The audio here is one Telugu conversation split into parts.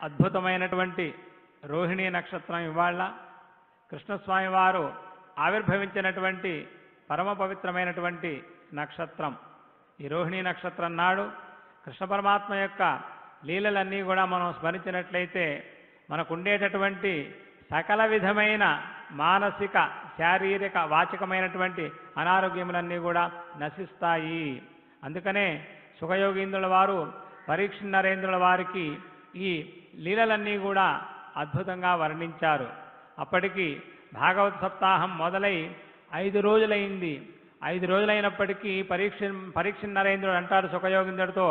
అద్భుతమైనటువంటి రోహిణీ నక్షత్రం ఇవాళ కృష్ణస్వామి వారు ఆవిర్భవించినటువంటి పరమ పవిత్రమైనటువంటి నక్షత్రం ఈ రోహిణీ నక్షత్రం నాడు కృష్ణ పరమాత్మ యొక్క లీలలన్నీ కూడా మనం స్మరించినట్లయితే మనకు ఉండేటటువంటి సకల విధమైన మానసిక శారీరక వాచకమైనటువంటి అనారోగ్యములన్నీ కూడా నశిస్తాయి అందుకనే సుఖయోగీంద్రుల వారు పరీక్ష నరేంద్రుల వారికి ఈ లీలలన్నీ కూడా అద్భుతంగా వర్ణించారు అప్పటికి భాగవత సప్తాహం మొదలై ఐదు రోజులైంది ఐదు రోజులైనప్పటికీ పరీక్ష పరీక్ష నరేంద్రుడు అంటారు సుఖయోగీంద్రుడితో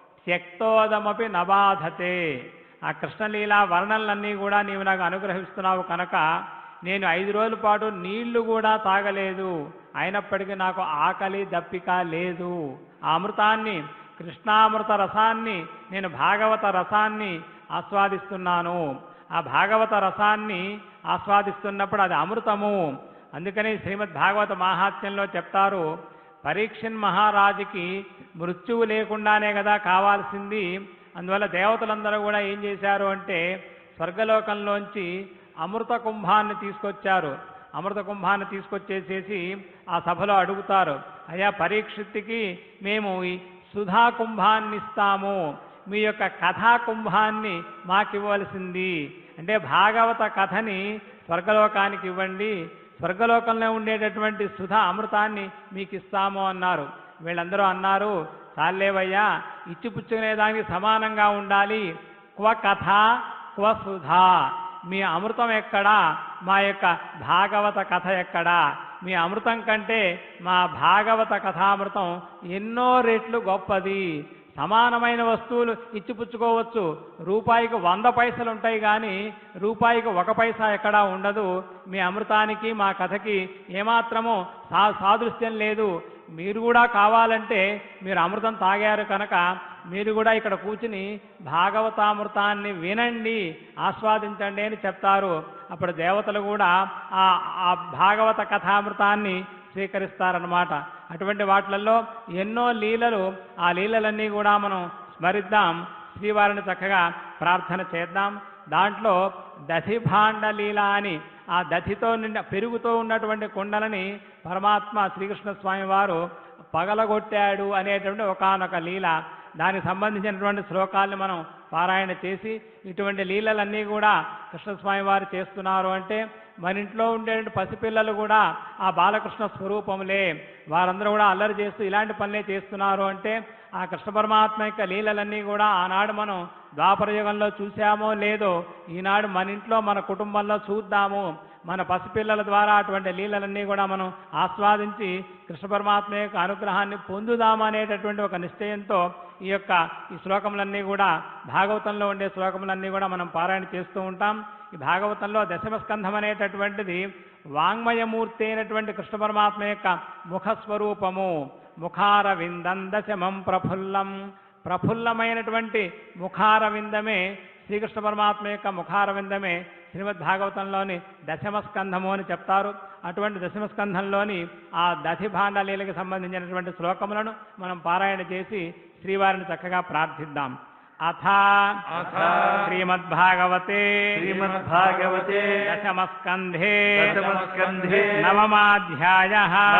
త్యక్తోదమపి నబాధతే ఆ కృష్ణలీల వర్ణనలన్నీ కూడా నీవు నాకు అనుగ్రహిస్తున్నావు కనుక నేను ఐదు రోజుల పాటు నీళ్లు కూడా తాగలేదు అయినప్పటికీ నాకు ఆకలి దప్పిక లేదు ఆ అమృతాన్ని కృష్ణామృత రసాన్ని నేను భాగవత రసాన్ని ఆస్వాదిస్తున్నాను ఆ భాగవత రసాన్ని ఆస్వాదిస్తున్నప్పుడు అది అమృతము అందుకని శ్రీమద్ భాగవత మాహాత్మ్యంలో చెప్తారు పరీక్షన్ మహారాజుకి మృత్యువు లేకుండానే కదా కావాల్సింది అందువల్ల దేవతలందరూ కూడా ఏం చేశారు అంటే స్వర్గలోకంలోంచి అమృత కుంభాన్ని తీసుకొచ్చారు అమృత కుంభాన్ని తీసుకొచ్చేసేసి ఆ సభలో అడుగుతారు అయ్యా పరీక్షిత్తుకి మేము ఈ సుధా కుంభాన్ని ఇస్తాము మీ యొక్క కథా కుంభాన్ని మాకివ్వవలసింది అంటే భాగవత కథని స్వర్గలోకానికి ఇవ్వండి స్వర్గలోకంలో ఉండేటటువంటి సుధా అమృతాన్ని మీకు ఇస్తాము అన్నారు వీళ్ళందరూ అన్నారు చాలేవయ్యా ఇచ్చిపుచ్చుకునే దానికి సమానంగా ఉండాలి క్వ కథ క్వ సుధా మీ అమృతం ఎక్కడా మా యొక్క భాగవత కథ ఎక్కడా మీ అమృతం కంటే మా భాగవత కథామృతం ఎన్నో రెట్లు గొప్పది సమానమైన వస్తువులు ఇచ్చిపుచ్చుకోవచ్చు రూపాయికి వంద పైసలు ఉంటాయి కానీ రూపాయికి ఒక పైసా ఎక్కడా ఉండదు మీ అమృతానికి మా కథకి ఏమాత్రము సా సాదృశ్యం లేదు మీరు కూడా కావాలంటే మీరు అమృతం తాగారు కనుక మీరు కూడా ఇక్కడ కూర్చుని భాగవతామృతాన్ని వినండి ఆస్వాదించండి అని చెప్తారు అప్పుడు దేవతలు కూడా ఆ ఆ భాగవత కథామృతాన్ని స్వీకరిస్తారనమాట అటువంటి వాటిలలో ఎన్నో లీలలు ఆ లీలలన్నీ కూడా మనం స్మరిద్దాం శ్రీవారిని చక్కగా ప్రార్థన చేద్దాం దాంట్లో దధిభాండ లీల అని ఆ దధితో నిండ పెరుగుతూ ఉన్నటువంటి కుండలని పరమాత్మ శ్రీకృష్ణ స్వామి వారు పగలగొట్టాడు అనేటువంటి ఒకానొక లీల దానికి సంబంధించినటువంటి శ్లోకాలను మనం పారాయణ చేసి ఇటువంటి లీలలన్నీ కూడా కృష్ణస్వామి వారు చేస్తున్నారు అంటే మన ఇంట్లో ఉండే పసిపిల్లలు కూడా ఆ బాలకృష్ణ స్వరూపములే వారందరూ కూడా అల్లరి చేస్తూ ఇలాంటి పనులే చేస్తున్నారు అంటే ఆ కృష్ణ పరమాత్మ యొక్క లీలలన్నీ కూడా ఆనాడు మనం ద్వాపర యుగంలో చూసామో లేదో ఈనాడు మన ఇంట్లో మన కుటుంబంలో చూద్దాము మన పసిపిల్లల ద్వారా అటువంటి లీలలన్నీ కూడా మనం ఆస్వాదించి కృష్ణ పరమాత్మ యొక్క అనుగ్రహాన్ని పొందుదామనేటటువంటి ఒక నిశ్చయంతో ఈ యొక్క ఈ శ్లోకములన్నీ కూడా భాగవతంలో ఉండే శ్లోకములన్నీ కూడా మనం పారాయణ చేస్తూ ఉంటాం ఈ భాగవతంలో దశమ స్కంధం అనేటటువంటిది వాంగ్మయమూర్తి అయినటువంటి కృష్ణ పరమాత్మ యొక్క ముఖస్వరూపము ముఖార విందం దశమం ప్రఫుల్లం ప్రఫుల్లమైనటువంటి ముఖార విందమే శ్రీకృష్ణ పరమాత్మ యొక్క ముఖార విందమే శ్రీమద్ భాగవతంలోని దశమ స్కంధము అని చెప్తారు అటువంటి దశమ స్కంధంలోని ఆ దధిభాండ లీలకి సంబంధించినటువంటి శ్లోకములను మనం పారాయణ చేసి శ్రీవారిని చక్కగా ప్రార్థిద్దాం అథ అథ శ్రీమద్భాగవతే శ్రీమద్భాగవతే దశమస్కంధే దశమస్కంధే నవమాధ్యాయ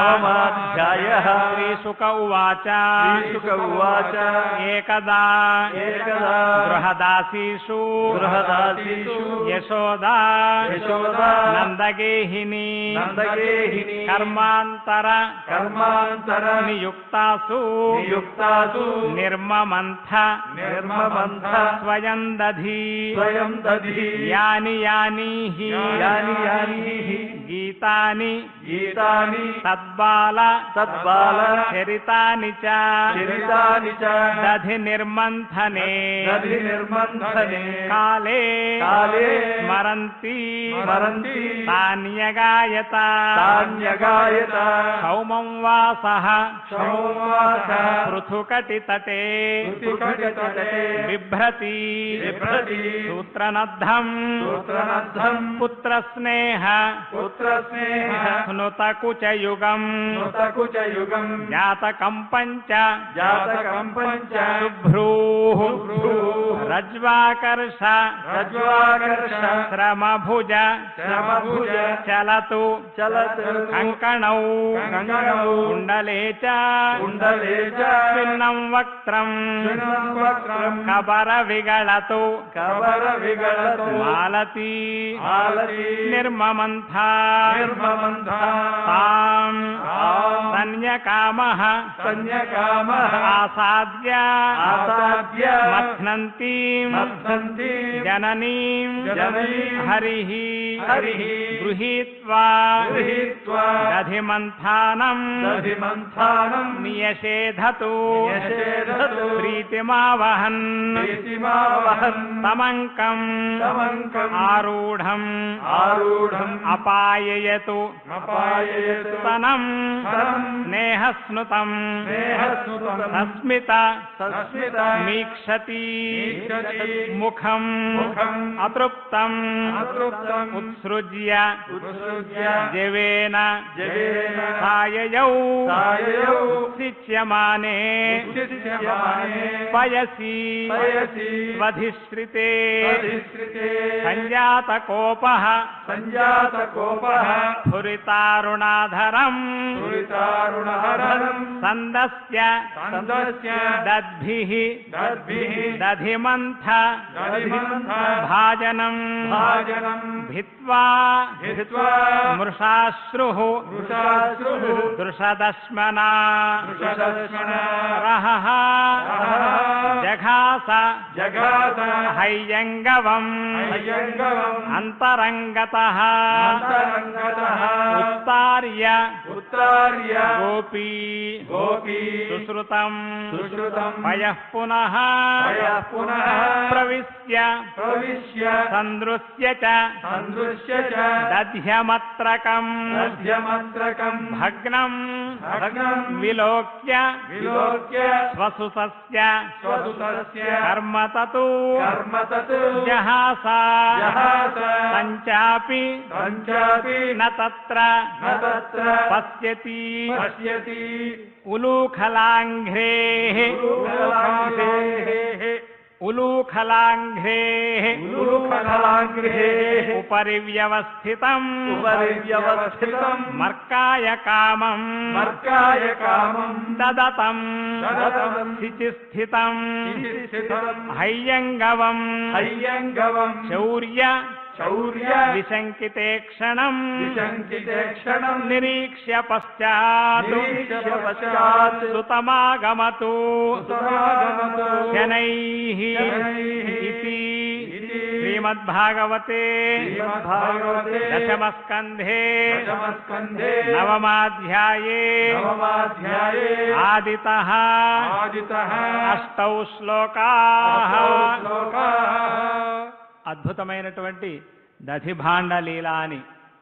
నవమాధ్యాయः శ్రీశుక ఉవాచ శ్రీశుక ఉవాచ ఏకదా ఏకదా గృహదాసీషు గృహదాసీషు యశోదా యశోదా నందగేహిని నందగేహిని కర్మాంతర కర్మాంతర నియుక్తాసు నియుక్తాసు నిర్మమంథ నిర్మమంథ స్వయం దధి స్వయం దధి యాని యాని యాని యాని గీతాని గీతాని తద్బాల తద్బాల చరితాని చ చరితాని చ దధి నిర్మంథనే దధి నిర్మంథనే కాలే కాలే స్మరంతి స్మరంతి తాన్యగాయత తాన్యగాయత సౌమం వాసః సౌవాస పృథుకటి తటే ఋతుకటతటే బిభ్రతి బిభ్రతి సూత్రనద్ధం సూత్రనద్ధం పుత్రస్నేహ పుత్రస్నేహ స్నుతకుచయుగం నృతకుచయుగం జాతకం పంచ జాతకం పంచ శుభ్రూ శుభ్రూః రజ్వాకర్ష రజ్వాకర్ష శ్రమభుజ శ్రమభుజ చలతు చలత్ కంకణౌ కంకణౌ కుండలే చ కుండలే చ భిన్నం వక్త్రం శృణం వక్త్రం కబర విగళతు కబర విగళతు మాలతి మాలతి నిర్మమంథ నిర్మమంథ తాం తాం సన్యకామః సన్యకామః ఆసాద్య ఆసాద్య మథ్నంతి మథ్నంతి జననీం జననీం హరిః హరిః గృహీత్వా గృహీత్వా దధిమంథానం దధిమంథానం నియషేధతు నియషేధతు ప్రీతిమావహన్ ప్రీతిమావహన్ తమంకం తమంకం ఆరూఢం ఆరూఢం అపాయయతు అపాయయతు తనం తనం స్నేహస్నుతం స్నేహస్నుతం సస్మిత సస్మిత మీక్షతి మీక్షతి ముఖం ముఖం అతృప్తం అతృప్తం ఉత్సృజ్య ఉత్సృజ్య జవేన జవేన సాయయౌ సాయయౌ శిచ్యమానే ఉచిత్యమానే పయసి పయసి స్వధిశ్రితే పరిశ్రితే సంజాతకోప సంజాతకోపః స్ఫురితారుణాధరం సురితారుణహరం సందస్య సందస్య దద్భిః దద్భిః దధిమంథ దధిమంథ భాజనం భాజనం భిత్వా హిత్వా మృషాశ్రుః వృషాశ్రుః దృషదశ్మనా వృషదశ్మనా రహః రహః జఘాస జగాత హయ్యంగవం అయ్యంగవం అంతరంగతః అంతరంగతః ఉత్తార్య ఉత్తార్య గోపీ గోపీ సుశ్రుతం సుశ్రుతం పయః పునః పయః పునః ప్రవిశ్య ప్రవిశ్య సందృశ్య చ సందృశ్య చ దధ్యమత్రకం దధ్యమంత్రకం భగ్నం భగ్నం విలోక్య విలోక్య స్వసుతస్య స్వసుతస్య కర్మ తతు కర్మ తత్ జహాస జహాస సంచాపి పంచాపి న తత్ర న తత్ర పశ్యతి పశ్యతి ఉలూఖలాంఘ్రే ఉలూఖలాంఘ్రేః ఉలూఖలాంఘ్రే ఉలూఖలాంఘ్రేః ఉపరి వ్యవస్థితం ఉపరి వ్యవస్థితం మర్కాయ కామం మర్కాయ కామం దదతం దదతం శిచిస్థితం స్థితం హయ్యంగవం అయ్యంగవం శౌర్య శౌర్య విశంకితే క్షణం విశంకితే క్షణం నిరీక్ష్య పశ్చాత్ నిరీక్ష్య పశ్చాత్ సుతమాగమతు సుతమాగమతు శనైః శనైః ఇతి ఇతి శ్రీమద్భాగవతే శ్రీమద్భాగవతే దశమస్కంధే దశమస్కంధే నవమాధ్యాయే నవమాధ్యాయే ఆదితః ఆదితః అష్టౌ శ్లోకాః శ్లోకాः అద్భుతమైనటువంటి దధిభాండ లీల అని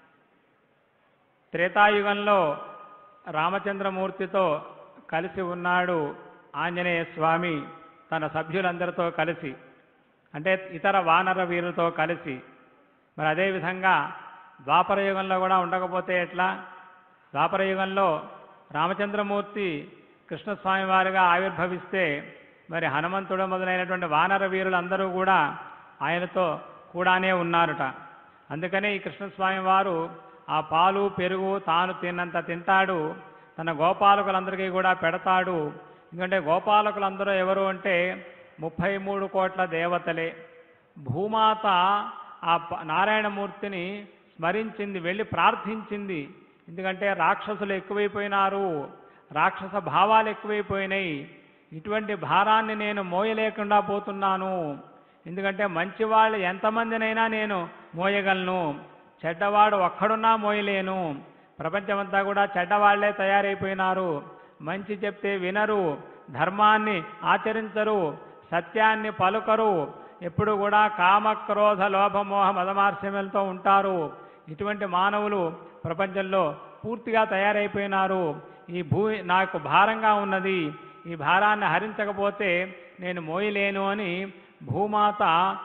త్రేతాయుగంలో రామచంద్రమూర్తితో కలిసి ఉన్నాడు ఆంజనేయ స్వామి తన సభ్యులందరితో కలిసి అంటే ఇతర వానర వీరులతో కలిసి మరి అదేవిధంగా ద్వాపరయుగంలో కూడా ఉండకపోతే ఎట్లా ద్వాపరయుగంలో రామచంద్రమూర్తి కృష్ణస్వామి వారిగా ఆవిర్భవిస్తే మరి హనుమంతుడు మొదలైనటువంటి వానర వీరులందరూ కూడా ఆయనతో కూడానే ఉన్నారట అందుకనే ఈ కృష్ణస్వామి వారు ఆ పాలు పెరుగు తాను తిన్నంత తింటాడు తన గోపాలకులందరికీ కూడా పెడతాడు ఎందుకంటే గోపాలకులందరూ ఎవరు అంటే ముప్పై మూడు కోట్ల దేవతలే భూమాత ఆ ప- నారాయణమూర్తిని స్మరించింది వెళ్ళి ప్రార్థించింది ఎందుకంటే రాక్షసులు ఎక్కువైపోయినారు రాక్షస భావాలు ఎక్కువైపోయినాయి ఇటువంటి భారాన్ని నేను మోయలేకుండా పోతున్నాను ఎందుకంటే మంచి వాళ్ళు ఎంతమందినైనా నేను మోయగలను చెడ్డవాడు ఒక్కడున్నా మోయలేను ప్రపంచమంతా కూడా చెడ్డవాళ్లే తయారైపోయినారు మంచి చెప్తే వినరు ధర్మాన్ని ఆచరించరు సత్యాన్ని పలుకరు ఎప్పుడు కూడా కామ క్రోధ లోభమోహ మదమార్శ్యములతో ఉంటారు ఇటువంటి మానవులు ప్రపంచంలో పూర్తిగా తయారైపోయినారు ఈ భూ నాకు భారంగా ఉన్నది ఈ భారాన్ని హరించకపోతే నేను మోయలేను అని భూమాత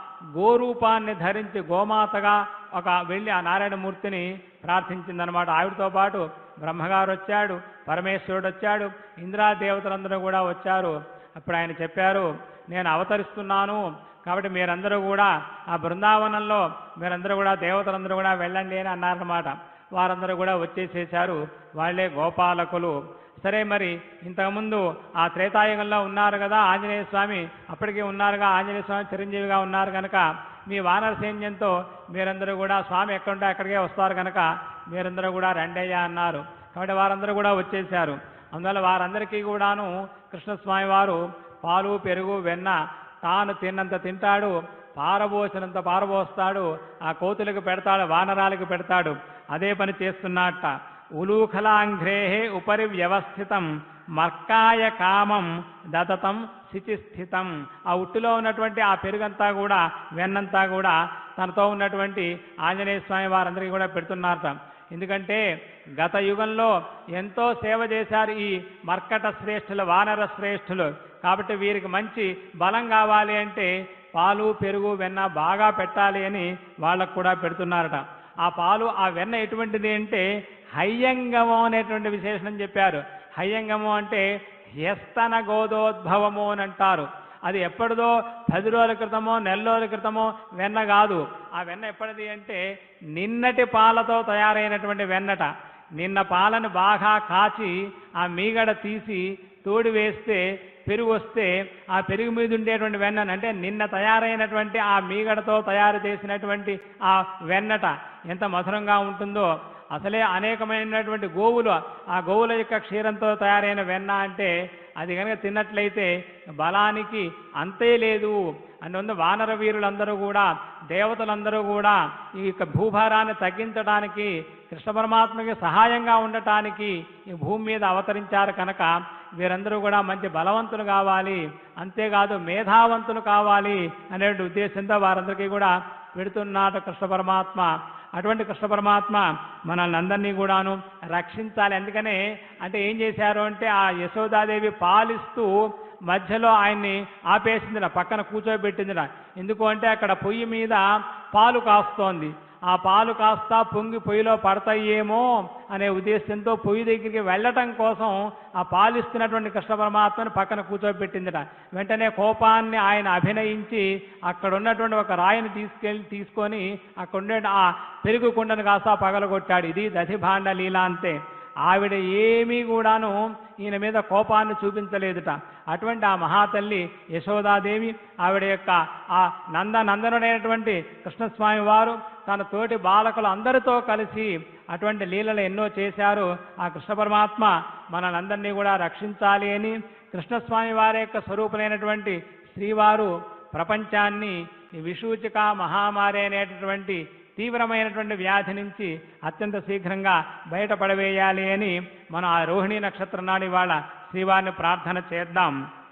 గోరూపాన్ని ధరించి గోమాతగా ఒక వెళ్ళి ఆ నారాయణమూర్తిని ప్రార్థించిందనమాట ఆవిడతో పాటు బ్రహ్మగారు వచ్చాడు పరమేశ్వరుడు వచ్చాడు ఇంద్రాదేవతలందరూ కూడా వచ్చారు అప్పుడు ఆయన చెప్పారు నేను అవతరిస్తున్నాను కాబట్టి మీరందరూ కూడా ఆ బృందావనంలో మీరందరూ కూడా దేవతలందరూ కూడా వెళ్ళండి అని అన్నారన్నమాట వారందరూ కూడా వచ్చేసేసారు వాళ్ళే గోపాలకులు సరే మరి ఇంతకుముందు ఆ త్రేతాయుగంలో ఉన్నారు కదా ఆంజనేయ స్వామి అప్పటికే ఉన్నారుగా ఆంజనేయ స్వామి చిరంజీవిగా ఉన్నారు కనుక మీ వానర సైన్యంతో మీరందరూ కూడా స్వామి ఎక్కడుంటే అక్కడికే వస్తారు కనుక మీరందరూ కూడా రండయ్యా అన్నారు కాబట్టి వారందరూ కూడా వచ్చేసారు అందువల్ల వారందరికీ కూడాను కృష్ణస్వామి వారు పాలు పెరుగు వెన్న తాను తిన్నంత తింటాడు పారబోసినంత పారబోస్తాడు ఆ కోతులకు పెడతాడు వానరాలకు పెడతాడు అదే పని చేస్తున్నట్ట ఉలూఖలాంఘ్రేహే ఉపరి వ్యవస్థితం మర్కాయ కామం దతతం శిచిస్థితం ఆ ఉట్టులో ఉన్నటువంటి ఆ పెరుగంతా కూడా వెన్నంతా కూడా తనతో ఉన్నటువంటి ఆంజనేయ స్వామి వారందరికీ కూడా పెడుతున్నారట ఎందుకంటే గత యుగంలో ఎంతో సేవ చేశారు ఈ మర్కట శ్రేష్ఠులు వానర శ్రేష్ఠులు కాబట్టి వీరికి మంచి బలం కావాలి అంటే పాలు పెరుగు వెన్న బాగా పెట్టాలి అని వాళ్ళకు కూడా పెడుతున్నారట ఆ పాలు ఆ వెన్న ఎటువంటిది అంటే హయ్యంగమం అనేటువంటి విశేషణం చెప్పారు హయ్యంగము అంటే హ్యస్తన గోదోద్భవము అని అంటారు అది ఎప్పటిదో పది రోజుల క్రితమో నెల రోజుల క్రితమో వెన్న కాదు ఆ వెన్న ఎప్పటిది అంటే నిన్నటి పాలతో తయారైనటువంటి వెన్నట నిన్న పాలను బాగా కాచి ఆ మీగడ తీసి తోడు వేస్తే పెరుగు వస్తే ఆ పెరుగు మీద ఉండేటువంటి వెన్నను అంటే నిన్న తయారైనటువంటి ఆ మీగడతో తయారు చేసినటువంటి ఆ వెన్నట ఎంత మధురంగా ఉంటుందో అసలే అనేకమైనటువంటి గోవులు ఆ గోవుల యొక్క క్షీరంతో తయారైన వెన్న అంటే అది కనుక తిన్నట్లయితే బలానికి అంతే లేదు అందువల్ల వానర వీరులందరూ కూడా దేవతలందరూ కూడా ఈ యొక్క భూభారాన్ని తగ్గించడానికి కృష్ణ పరమాత్మకి సహాయంగా ఉండటానికి ఈ భూమి మీద అవతరించారు కనుక వీరందరూ కూడా మంచి బలవంతులు కావాలి అంతేకాదు మేధావంతులు కావాలి అనే ఉద్దేశంతో వారందరికీ కూడా పెడుతున్నాడు కృష్ణ పరమాత్మ అటువంటి కృష్ణ పరమాత్మ మనల్ని అందరినీ కూడాను రక్షించాలి అందుకనే అంటే ఏం చేశారు అంటే ఆ యశోదాదేవి పాలిస్తూ మధ్యలో ఆయన్ని ఆపేసిందిరా పక్కన కూర్చోబెట్టిందిరా ఎందుకు అంటే అక్కడ పొయ్యి మీద పాలు కాస్తోంది ఆ పాలు కాస్త పొంగి పొయ్యిలో పడతాయేమో అనే ఉద్దేశంతో పొయ్యి దగ్గరికి వెళ్ళటం కోసం ఆ పాలిస్తున్నటువంటి కృష్ణ పరమాత్మని పక్కన కూర్చోబెట్టిందిట వెంటనే కోపాన్ని ఆయన అభినయించి అక్కడ ఉన్నటువంటి ఒక రాయిని తీసుకెళ్ళి తీసుకొని అక్కడ ఉండే ఆ పెరుగు కుండను కాస్త పగలగొట్టాడు ఇది దధిభాండ లీల అంతే ఆవిడ ఏమీ కూడాను ఈయన మీద కోపాన్ని చూపించలేదుట అటువంటి ఆ మహాతల్లి యశోదాదేవి ఆవిడ యొక్క ఆ నంద నందనుడైనటువంటి కృష్ణస్వామి వారు తన తోటి బాలకులు అందరితో కలిసి అటువంటి లీలలు ఎన్నో చేశారు ఆ కృష్ణ పరమాత్మ మనలందరినీ కూడా రక్షించాలి అని కృష్ణస్వామి వారి యొక్క స్వరూపులైనటువంటి శ్రీవారు ప్రపంచాన్ని ఈ విషూచిక మహామారి అనేటటువంటి తీవ్రమైనటువంటి వ్యాధి నుంచి అత్యంత శీఘ్రంగా బయటపడవేయాలి అని మనం ఆ రోహిణీ నక్షత్రం నాడు ఇవాళ శ్రీవారిని ప్రార్థన చేద్దాం